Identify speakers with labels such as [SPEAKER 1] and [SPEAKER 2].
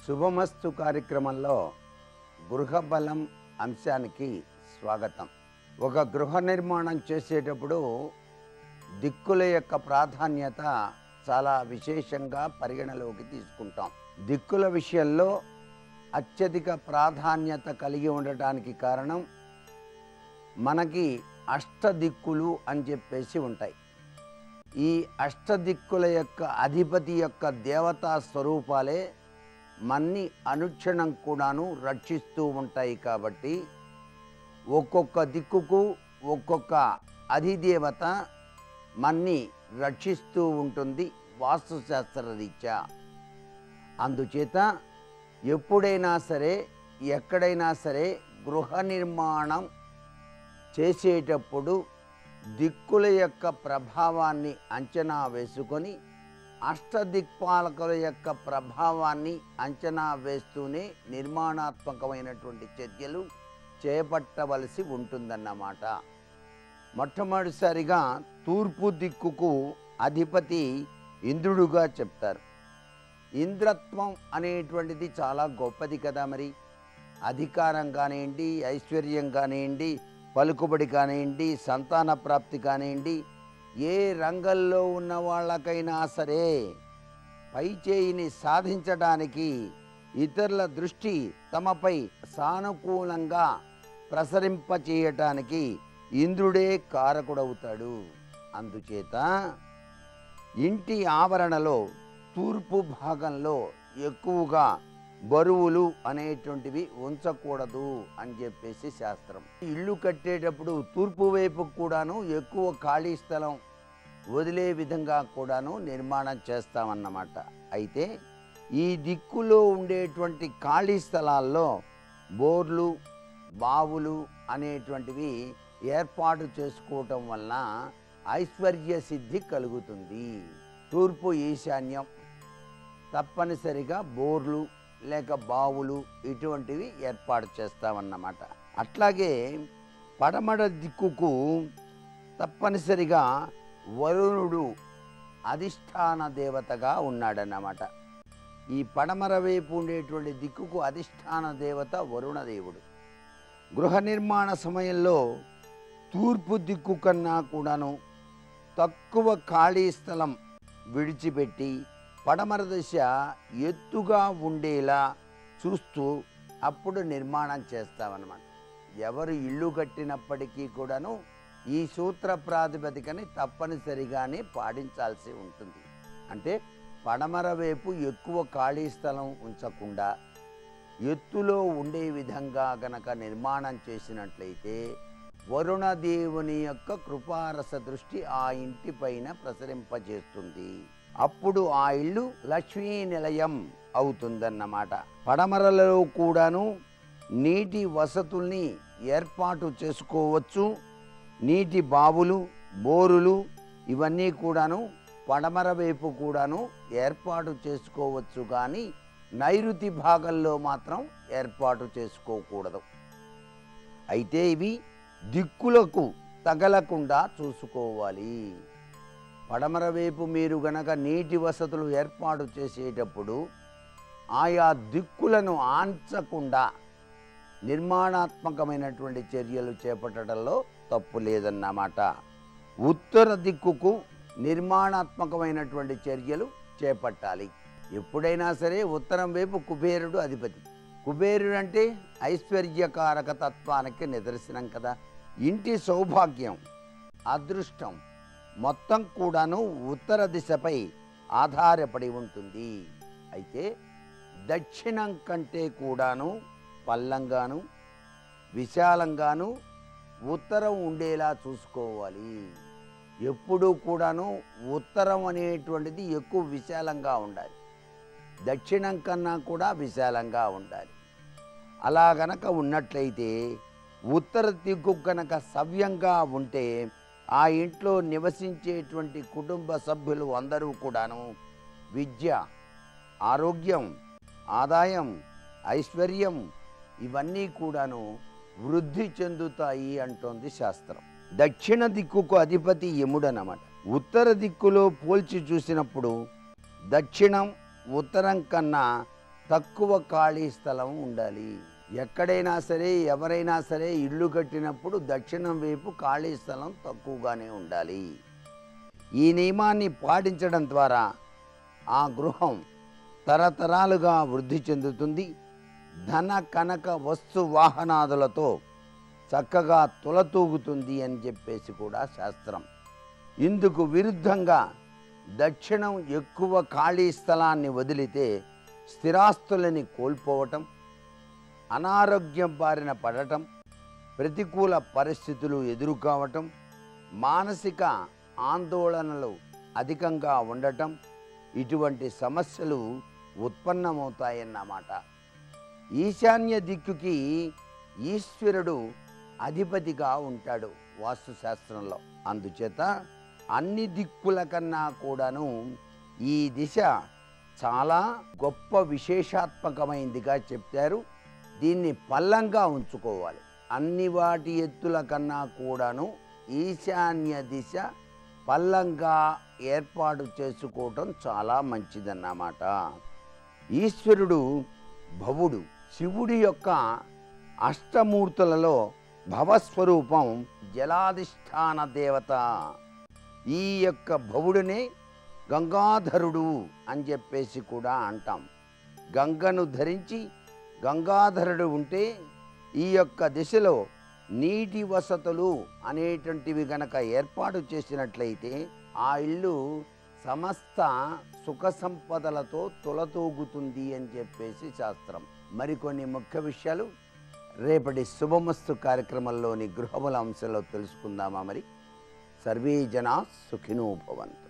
[SPEAKER 1] శుభమస్తు కార్యక్రమంలో గృహబలం అంశానికి స్వాగతం ఒక గృహ నిర్మాణం చేసేటప్పుడు దిక్కుల యొక్క ప్రాధాన్యత చాలా విశేషంగా పరిగణలోకి తీసుకుంటాం దిక్కుల విషయంలో అత్యధిక ప్రాధాన్యత కలిగి ఉండటానికి కారణం మనకి అష్టదిక్కులు అని చెప్పేసి ఉంటాయి ఈ అష్టదిక్కుల యొక్క అధిపతి యొక్క దేవతా స్వరూపాలే మన్ని అనుక్షణం కూడాను రక్షిస్తూ ఉంటాయి కాబట్టి ఒక్కొక్క దిక్కుకు ఒక్కొక్క అధిదేవత మన్ని రక్షిస్తూ ఉంటుంది వాస్తుశాస్త్ర రీత్యా అందుచేత ఎప్పుడైనా సరే ఎక్కడైనా సరే గృహ నిర్మాణం చేసేటప్పుడు దిక్కుల యొక్క ప్రభావాన్ని అంచనా వేసుకొని అష్టదిక్పాలకుల యొక్క ప్రభావాన్ని అంచనా వేస్తూనే నిర్మాణాత్మకమైనటువంటి చర్యలు చేపట్టవలసి ఉంటుందన్నమాట మొట్టమొదటిసారిగా తూర్పు దిక్కుకు అధిపతి ఇంద్రుడుగా చెప్తారు ఇంద్రత్వం అనేటువంటిది చాలా గొప్పది కదా మరి అధికారం కానివ్వండి ఐశ్వర్యం కానివ్వండి పలుకుబడి కానివ్వండి సంతాన ప్రాప్తి కానివ్వండి ఏ రంగంలో ఉన్న వాళ్ళకైనా సరే పై చేయిని సాధించడానికి ఇతరుల దృష్టి తమపై సానుకూలంగా ప్రసరింపచేయటానికి ఇంద్రుడే కారకుడవుతాడు అందుచేత ఇంటి ఆవరణలో తూర్పు భాగంలో ఎక్కువగా బరువులు అనేటువంటివి ఉంచకూడదు అని చెప్పేసి శాస్త్రం ఇల్లు కట్టేటప్పుడు తూర్పు వైపు కూడాను ఎక్కువ ఖాళీ స్థలం వదిలే విధంగా కూడాను నిర్మాణం చేస్తామన్నమాట అయితే ఈ దిక్కులో ఉండేటువంటి ఖాళీ స్థలాల్లో బోర్లు బావులు అనేటువంటివి ఏర్పాటు చేసుకోవటం వలన ఐశ్వర్య సిద్ధి కలుగుతుంది తూర్పు ఈశాన్యం తప్పనిసరిగా బోర్లు లేక బావులు ఇటువంటివి ఏర్పాటు చేస్తామన్నమాట అట్లాగే పడమడ దిక్కుకు తప్పనిసరిగా వరుణుడు అధిష్టాన దేవతగా ఉన్నాడన్నమాట ఈ పడమర వైపు ఉండేటువంటి దిక్కుకు అధిష్టాన దేవత వరుణదేవుడు గృహ నిర్మాణ సమయంలో తూర్పు దిక్కు కన్నా కూడాను తక్కువ ఖాళీ స్థలం విడిచిపెట్టి పడమర దశ ఎత్తుగా ఉండేలా చూస్తూ అప్పుడు నిర్మాణం చేస్తామన్నమాట ఎవరు ఇల్లు కట్టినప్పటికీ కూడాను ఈ సూత్ర ప్రాతిపదికని తప్పనిసరిగానే పాటించాల్సి ఉంటుంది అంటే పడమర వైపు ఎక్కువ ఖాళీ స్థలం ఉంచకుండా ఎత్తులో ఉండే విధంగా గనక నిర్మాణం చేసినట్లయితే వరుణదేవుని యొక్క కృపారస దృష్టి ఆ ఇంటి పైన ప్రసరింపజేస్తుంది అప్పుడు ఆ ఇల్లు లక్ష్మీ నిలయం అవుతుందన్నమాట పడమరలో కూడాను నీటి వసతుల్ని ఏర్పాటు చేసుకోవచ్చు నీటి బావులు బోరులు ఇవన్నీ కూడాను పడమర వైపు కూడాను ఏర్పాటు చేసుకోవచ్చు కానీ నైరుతి భాగంలో మాత్రం ఏర్పాటు చేసుకోకూడదు అయితే ఇవి దిక్కులకు తగలకుండా చూసుకోవాలి పడమర వైపు మీరు గనక నీటి వసతులు ఏర్పాటు చేసేటప్పుడు ఆయా దిక్కులను ఆంచకుండా నిర్మాణాత్మకమైనటువంటి చర్యలు చేపట్టడంలో తప్పు లేదన్నమాట ఉత్తర దిక్కుకు నిర్మాణాత్మకమైనటువంటి చర్యలు చేపట్టాలి ఎప్పుడైనా సరే ఉత్తరం వైపు కుబేరుడు అధిపతి కుబేరుడు అంటే ఐశ్వర్యకారక తత్వానికి నిదర్శనం కదా ఇంటి సౌభాగ్యం అదృష్టం మొత్తం కూడాను ఉత్తర దిశపై ఆధారపడి ఉంటుంది అయితే దక్షిణం కంటే కూడాను పల్లంగాను విశాలంగాను ఉత్తరం ఉండేలా చూసుకోవాలి ఎప్పుడూ కూడాను ఉత్తరం అనేటువంటిది ఎక్కువ విశాలంగా ఉండాలి దక్షిణం కన్నా కూడా విశాలంగా ఉండాలి అలా గనక ఉన్నట్లయితే ఉత్తర దిక్కు కనుక సవ్యంగా ఉంటే ఆ ఇంట్లో నివసించేటువంటి కుటుంబ సభ్యులు అందరూ కూడాను విద్య ఆరోగ్యం ఆదాయం ఐశ్వర్యం ఇవన్నీ కూడాను వృద్ధి చెందుతాయి అంటోంది శాస్త్రం దక్షిణ దిక్కుకు అధిపతి యముడనమాట ఉత్తర దిక్కులో పోల్చి చూసినప్పుడు దక్షిణం ఉత్తరం కన్నా తక్కువ ఖాళీ స్థలం ఉండాలి ఎక్కడైనా సరే ఎవరైనా సరే ఇల్లు కట్టినప్పుడు దక్షిణం వైపు ఖాళీ స్థలం తక్కువగానే ఉండాలి ఈ నియమాన్ని పాటించడం ద్వారా ఆ గృహం తరతరాలుగా వృద్ధి చెందుతుంది ధన కనక వస్తు వాహనాదులతో చక్కగా తులతూగుతుంది అని చెప్పేసి కూడా శాస్త్రం ఇందుకు విరుద్ధంగా దక్షిణం ఎక్కువ ఖాళీ స్థలాన్ని వదిలితే స్థిరాస్తులని కోల్పోవటం అనారోగ్యం బారిన పడటం ప్రతికూల పరిస్థితులు ఎదురుకావటం మానసిక ఆందోళనలు అధికంగా ఉండటం ఇటువంటి సమస్యలు ఉత్పన్నమవుతాయన్నమాట ఈశాన్య దిక్కుకి ఈశ్వరుడు అధిపతిగా ఉంటాడు వాస్తుశాస్త్రంలో అందుచేత అన్ని దిక్కుల కన్నా కూడాను ఈ దిశ చాలా గొప్ప విశేషాత్మకమైందిగా చెప్తారు దీన్ని పల్లంగా ఉంచుకోవాలి అన్ని వాటి ఎత్తుల కన్నా కూడాను ఈశాన్య దిశ పల్లంగా ఏర్పాటు చేసుకోవటం చాలా మంచిదన్నమాట ఈశ్వరుడు భవుడు శివుడి యొక్క అష్టమూర్తులలో భవస్వరూపం జలాధిష్టాన దేవత ఈ యొక్క భవుడినే గంగాధరుడు అని చెప్పేసి కూడా అంటాం గంగను ధరించి గంగాధరుడు ఉంటే ఈ యొక్క దిశలో నీటి వసతులు అనేటువంటివి గనక ఏర్పాటు చేసినట్లయితే ఆ ఇల్లు సమస్త సుఖ సంపదలతో తులతూగుతుంది అని చెప్పేసి శాస్త్రం మరికొన్ని ముఖ్య విషయాలు రేపటి శుభమస్తు కార్యక్రమంలోని గృహముల అంశంలో తెలుసుకుందామా మరి సర్వే జనా సుఖినో భవంతు